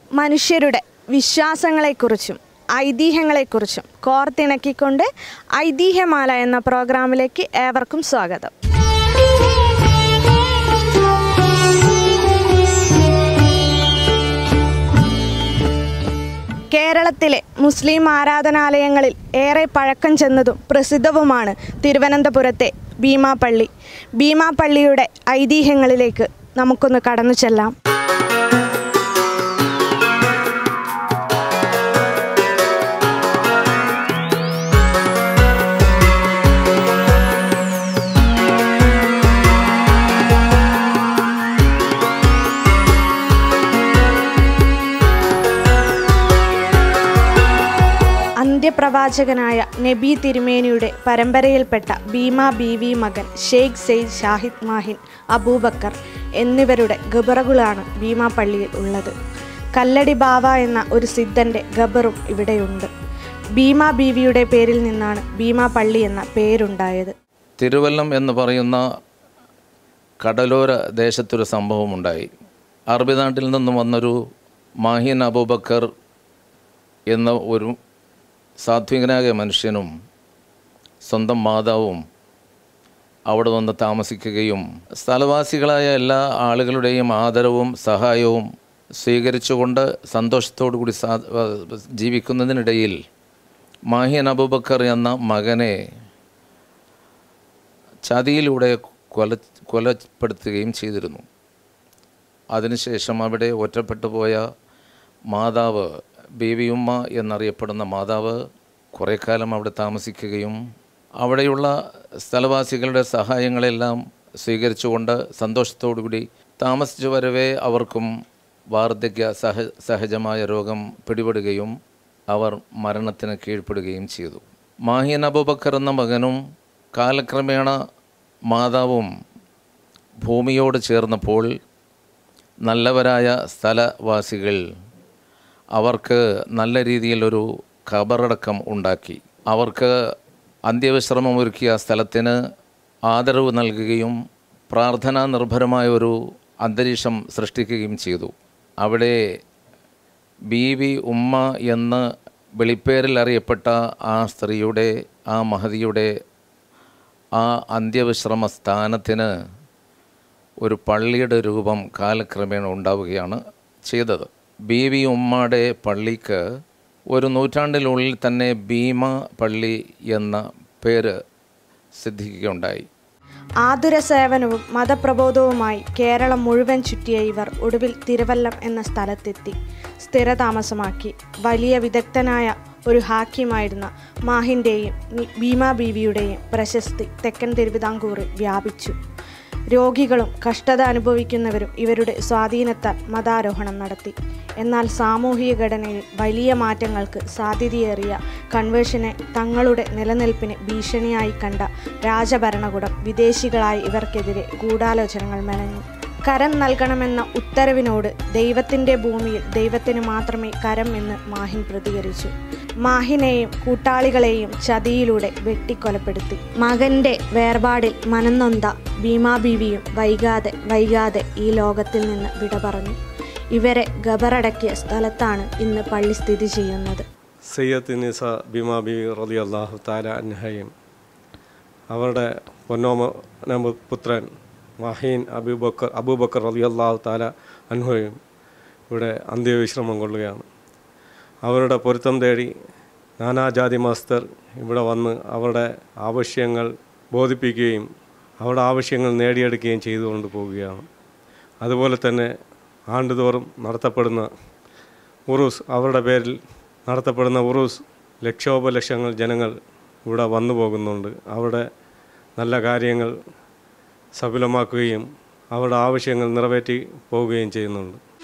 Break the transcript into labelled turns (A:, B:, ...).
A: മനുഷ്യരുടെ വിശ്വാസങ്ങളെക്കുറിച്ചും ഐതിഹ്യങ്ങളെക്കുറിച്ചും കോർത്തിണക്കിക്കൊണ്ട് ഐതിഹ്യമാല എന്ന പ്രോഗ്രാമിലേക്ക് ഏവർക്കും സ്വാഗതം കേരളത്തിലെ മുസ്ലിം ആരാധനാലയങ്ങളിൽ ഏറെ പഴക്കം ചെന്നതും പ്രസിദ്ധവുമാണ് തിരുവനന്തപുരത്തെ ഭീമാപള്ളി ഭീമാപള്ളിയുടെ ഐതിഹ്യങ്ങളിലേക്ക് നമുക്കൊന്ന് കടന്നു ചെല്ലാം അന്ത്യപ്രവാചകനായ നബി തിരുമേനിയുടെ പരമ്പരയിൽപ്പെട്ട ഭീമ ബീവി മകൻ ഷെയ്ഖ് സെയ്ദ് ഷാഹിദ് മാഹിൻ അബൂബക്കർ എന്നിവരുടെ ഗബറുകളാണ് ഭീമ പള്ളിയിൽ ഉള്ളത് കല്ലടി ബാവ എന്ന ഒരു സിദ്ധൻ്റെ ഗബറും ഇവിടെയുണ്ട് ഭീമ ബീവിയുടെ പേരിൽ നിന്നാണ് ഭീമ പള്ളി എന്ന പേരുണ്ടായത്
B: തിരുവല്ലം എന്ന് പറയുന്ന കടലോര ദേശത്തൊരു സംഭവമുണ്ടായി അറബി നാട്ടിൽ നിന്നും വന്നൊരു മാഹിൻ അബൂബക്കർ എന്ന ഒരു സാത്വികനായ മനുഷ്യനും സ്വന്തം മാതാവും അവിടെ വന്ന് താമസിക്കുകയും സ്ഥലവാസികളായ എല്ലാ ആളുകളുടെയും ആദരവും സഹായവും സ്വീകരിച്ചുകൊണ്ട് സന്തോഷത്തോടു കൂടി സാ ജീവിക്കുന്നതിനിടയിൽ മാഹിൻ അബൂബക്കർ എന്ന മകനെ ചതിയിലൂടെ കൊല കൊലപ്പെടുത്തുകയും ചെയ്തിരുന്നു അതിനുശേഷം അവിടെ ഒറ്റപ്പെട്ടു പോയ മാതാവ് ബേബിയുമ്മ എന്നറിയപ്പെടുന്ന മാതാവ് കുറേ കാലം അവിടെ താമസിക്കുകയും അവിടെയുള്ള സ്ഥലവാസികളുടെ സഹായങ്ങളെല്ലാം സ്വീകരിച്ചുകൊണ്ട് സന്തോഷത്തോടുകൂടി താമസിച്ചു വരവേ അവർക്കും വാർദ്ധക്യ സഹ സഹജമായ രോഗം പിടിപെടുകയും അവർ മരണത്തിന് കീഴ്പ്പെടുകയും ചെയ്തു മാഹിയൻ അബൂബക്കർ എന്ന മകനും കാലക്രമേണ മാതാവും ഭൂമിയോട് ചേർന്നപ്പോൾ നല്ലവരായ സ്ഥലവാസികൾ അവർക്ക് നല്ല രീതിയിലൊരു ഖബറടക്കം ഉണ്ടാക്കി അവർക്ക് അന്ത്യവിശ്രമം ഒരുക്കിയ സ്ഥലത്തിന് ആദരവ് നൽകുകയും പ്രാർത്ഥനാ നിർഭരമായ ഒരു അന്തരീക്ഷം സൃഷ്ടിക്കുകയും ചെയ്തു അവിടെ ബീവി ഉമ്മ എന്ന് വെളിപ്പേരിൽ അറിയപ്പെട്ട ആ സ്ത്രീയുടെ ആ മഹതിയുടെ ആ അന്ത്യവിശ്രമ സ്ഥാനത്തിന് ഒരു പള്ളിയുടെ രൂപം കാലക്രമേണ ഉണ്ടാവുകയാണ് ചെയ്തത് ബീവി ഉമ്മയുടെ പള്ളിക്ക് ഒരു നൂറ്റാണ്ടിനുള്ളിൽ തന്നെ ഭീമ പള്ളി എന്ന പേര് സിദ്ധിക്കുകയുണ്ടായി
A: ആതുര സേവനവും മതപ്രബോധവുമായി കേരളം മുഴുവൻ ചുറ്റിയ ഇവർ ഒടുവിൽ തിരുവല്ലം എന്ന സ്ഥലത്തെത്തി സ്ഥിരതാമസമാക്കി വലിയ വിദഗ്ധനായ ഒരു ഹാക്കിമായിരുന്ന മാഹിൻ്റെയും ഭീമ ബീവിയുടെയും പ്രശസ്തി തെക്കൻ തിരുവിതാംകൂറിൽ വ്യാപിച്ചു രോഗികളും കഷ്ടത അനുഭവിക്കുന്നവരും ഇവരുടെ സ്വാധീനത്താൽ മതാരോഹണം നടത്തി എന്നാൽ സാമൂഹിക ഘടനയിൽ വലിയ മാറ്റങ്ങൾക്ക് സാധ്യതയേറിയ കൺവേർഷനെ തങ്ങളുടെ നിലനിൽപ്പിന് ഭീഷണിയായി കണ്ട രാജഭരണകൂടം വിദേശികളായി ഇവർക്കെതിരെ ഗൂഢാലോചനകൾ മെനഞ്ഞു കരം നൽകണമെന്ന ഉത്തരവിനോട് ദൈവത്തിൻ്റെ ഭൂമിയിൽ ദൈവത്തിന് മാത്രമേ കരം എന്ന് മാഹിൻ പ്രതികരിച്ചു മാഹിനെയും കൂട്ടാളികളെയും ചതിയിലൂടെ വെട്ടിക്കൊലപ്പെടുത്തി മകന്റെ വേർപാടിൽ മനംനൊന്ത ഭീമാബീവിയും വൈകാതെ വൈകാതെ ഈ ലോകത്തിൽ നിന്ന് വിട പറഞ്ഞു ഇവരെ ഗബറടക്കിയ സ്ഥലത്താണ് ഇന്ന് പള്ളി സ്ഥിതി ചെയ്യുന്നത്
C: സയ്യദ് നിസ ബിമാ ബി റലി അള്ളാഹു താല അൻഹയും അവരുടെ പൊന്നോമന പുത്രൻ മഹീൻ അബൂബക്കർ അബൂബക്കർ റലി അള്ളാഹു താല അൻഹയും ഇവിടെ അന്ത്യവിശ്രമം കൊള്ളുകയാണ് അവരുടെ പൊരുത്തം തേടി നാനാജാതി മാസ്റ്റർ ഇവിടെ വന്ന് അവരുടെ ആവശ്യങ്ങൾ ബോധിപ്പിക്കുകയും അവരുടെ ആവശ്യങ്ങൾ നേടിയെടുക്കുകയും ചെയ്തുകൊണ്ട് പോവുകയാണ് അതുപോലെ തന്നെ ആണ്ടുതോറും നടത്തപ്പെടുന്ന ഉറൂസ് അവരുടെ പേരിൽ നടത്തപ്പെടുന്ന ഉറൂസ് ലക്ഷോപലക്ഷങ്ങൾ ജനങ്ങൾ ഇവിടെ വന്നു പോകുന്നുണ്ട് അവരുടെ നല്ല കാര്യങ്ങൾ സഫലമാക്കുകയും അവരുടെ ആവശ്യങ്ങൾ നിറവേറ്റി പോവുകയും ചെയ്യുന്നുണ്ട്